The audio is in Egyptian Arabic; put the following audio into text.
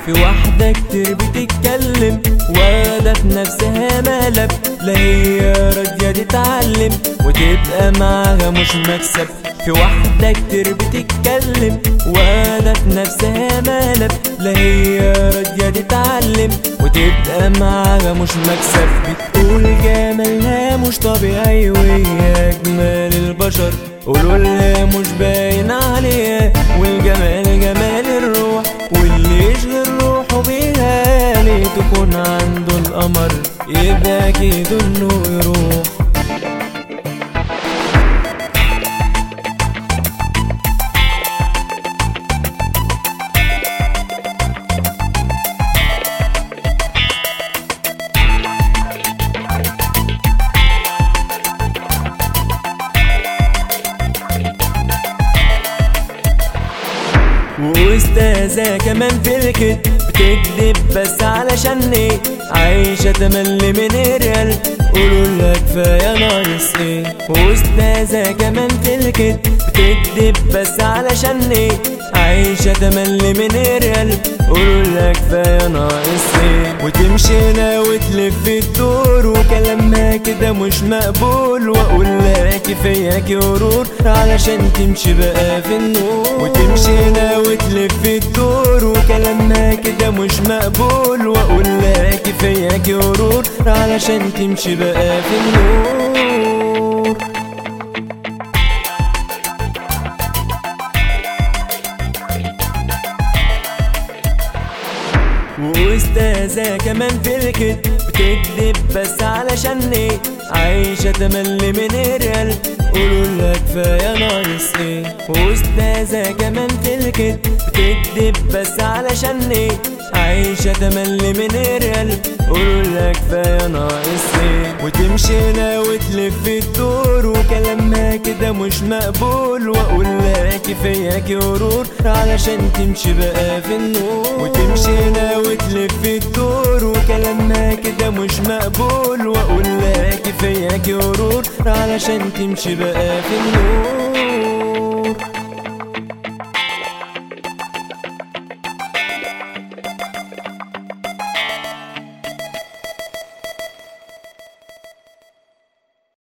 في واحدة كتير بتتكلم واخدة في نفسها مقلب لا هي راضية تتعلم وتبقى معاها مش مكسب في واحدة كتير بتتكلم واخدة في نفسها مقلب لا هي راضية تتعلم وتبقى معاها مش مكسب بتقول جمالها مش طبيعي وهي أجمل البشر قولوا لها مش باين عليها والجمال جمال الروح واللي يشغل روحه بيها ليه تكون عنده القمر يبقى اكيد انه يروح واستاذة كمان في الكد بتكذب بس علشان ايه عايشة تملي من الريال قولوا لها كفاية ناقص ايه واستاذة كمان في الكد بتكذب بس علشان ايه عايشة تملي من الريال قولوا لها كفاية ناقص ايه وتمشي هنا وتلف الدور وكلامها كده مش مقبول واقول لها كفاياك غرور علشان تمشي بقى في النور وتمشي هنا وتلف الدور وكلامها كده مش مقبول واقول لها كفاياك غرور علشان تمشي بقى في النور واستاذة كمان في الكد بتكذب بس علشان ايه عايشة تملي من الريال قولوا لها كفاية ناقص ايه واستاذة كمان في الكد بتكذب بس علشان ايه عايشة تملي من الريال قولوا لها كفاية ناقص ايه وتمشي هنا وتلف الدور وكلامها كده مش مقبول واقول لها كفاياك غرور علشان تمشي بقى في النور وتمشي هنا وتلف الدور وكلامها كده مش مقبول واقول لها كفاياك غرور علشان تمشي بقى في النور